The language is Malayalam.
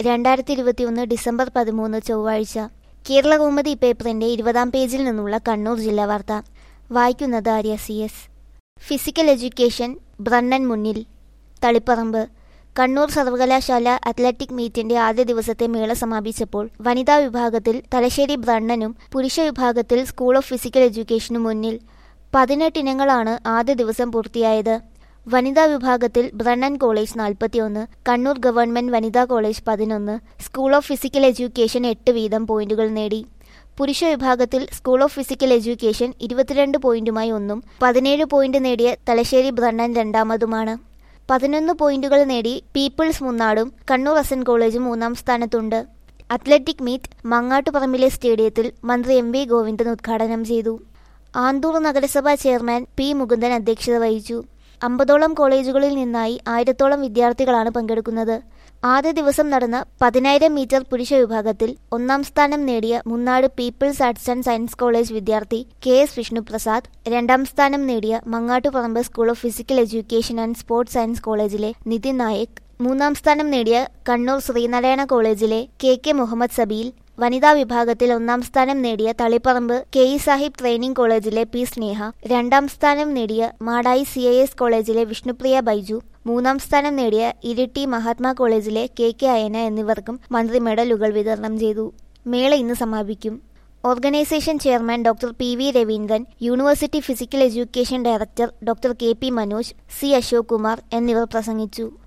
രണ്ടായിരത്തി ഇരുപത്തിയൊന്ന് ഡിസംബർ പതിമൂന്ന് ചൊവ്വാഴ്ച കേരളകൗമുദി പേപ്പറിന്റെ ഇരുപതാം പേജിൽ നിന്നുള്ള കണ്ണൂർ ജില്ലാ വാർത്ത വായിക്കുന്നത് Arya C S physical education Brennan മുന്നിൽ തളിപ്പറമ്പ് കണ്ണൂർ സർവകലാശാല അത്ലറ്റിക് മീറ്റിന്റെ ആദ്യ ദിവസത്തെ മേള സമാപിച്ചപ്പോൾ വനിതാ വിഭാഗത്തിൽ തലശ്ശേരി ബ്രണ്ണനും പുരുഷ വിഭാഗത്തിൽ സ്കൂൾ ഓഫ് ഫിസിക്കൽ എഡ്യൂക്കേഷനു മുന്നിൽ പതിനെട്ട് ഇനങ്ങളാണ് ആദ്യ ദിവസം പൂർത്തിയായത് വനിതാ വിഭാഗത്തിൽ ബ്രണ്ണൻ കോളേജ് നാൽപ്പത്തിയൊന്ന് കണ്ണൂർ ഗവൺമെന്റ് വനിതാ കോളേജ് പതിനൊന്ന് സ്കൂൾ ഓഫ് ഫിസിക്കൽ എഡ്യൂക്കേഷൻ എട്ട് വീതം പോയിന്റുകൾ നേടി പുരുഷ വിഭാഗത്തിൽ സ്കൂൾ ഓഫ് ഫിസിക്കൽ എഡ്യൂക്കേഷൻ ഇരുപത്തിരണ്ട് പോയിന്റുമായി ഒന്നും പതിനേഴ് പോയിന്റ് നേടിയ തലശ്ശേരി ബ്രണ്ണൻ രണ്ടാമതുമാണ് പതിനൊന്ന് പോയിന്റുകൾ നേടി പീപ്പിൾസ് മുന്നാടും കണ്ണൂർ എസ് എൻ കോളേജും മൂന്നാം സ്ഥാനത്തുണ്ട് അത്ലറ്റിക് മീറ്റ് മങ്ങാട്ടുപറമ്പിലെ സ്റ്റേഡിയത്തിൽ മന്ത്രി എം വി ഗോവിന്ദൻ ഉദ്ഘാടനം ചെയ്തു ആന്തൂർ നഗരസഭാ ചെയർമാൻ പി മുകുന്ദൻ അധ്യക്ഷത വഹിച്ചു അമ്പതോളം കോളേജുകളിൽ നിന്നായി ആയിരത്തോളം വിദ്യാർത്ഥികളാണ് പങ്കെടുക്കുന്നത് ആദ്യ ദിവസം നടന്ന പതിനായിരം മീറ്റർ പുരുഷ വിഭാഗത്തിൽ ഒന്നാം സ്ഥാനം നേടിയ Munnad people's arts and science college വിദ്യാർത്ഥി കെ എസ് വിഷ്ണുപ്രസാദ് രണ്ടാം സ്ഥാനം നേടിയ Mangattuparamba school of physical education and sports science കോളേജിലെ നിതിൻ നായക് മൂന്നാം സ്ഥാനം നേടിയ കണ്ണൂർ ശ്രീനാരായണ കോളേജിലെ കെ കെ മുഹമ്മദ് സബീൽ വനിതാ വിഭാഗത്തിൽ ഒന്നാം സ്ഥാനം നേടിയ Thaliparamba K E Sahib training കോളേജിലെ പി സ്നേഹ രണ്ടാം സ്ഥാനം നേടിയ മാടായി സി ഐ എസ് കോളേജിലെ വിഷ്ണുപ്രിയ ബൈജു മൂന്നാം സ്ഥാനം നേടിയ ഇരിട്ടി മഹാത്മാ കോളേജിലെ കെ കെ അയന എന്നിവർക്കും മന്ത്രി മെഡലുകൾ വിതരണം ചെയ്തു മേള ഇന്ന് സമാപിക്കും organisation chairman doctor P V Raveendran university physical education director doctor K P Manoj C Ashok Kumar എന്നിവർ പ്രസംഗിച്ചു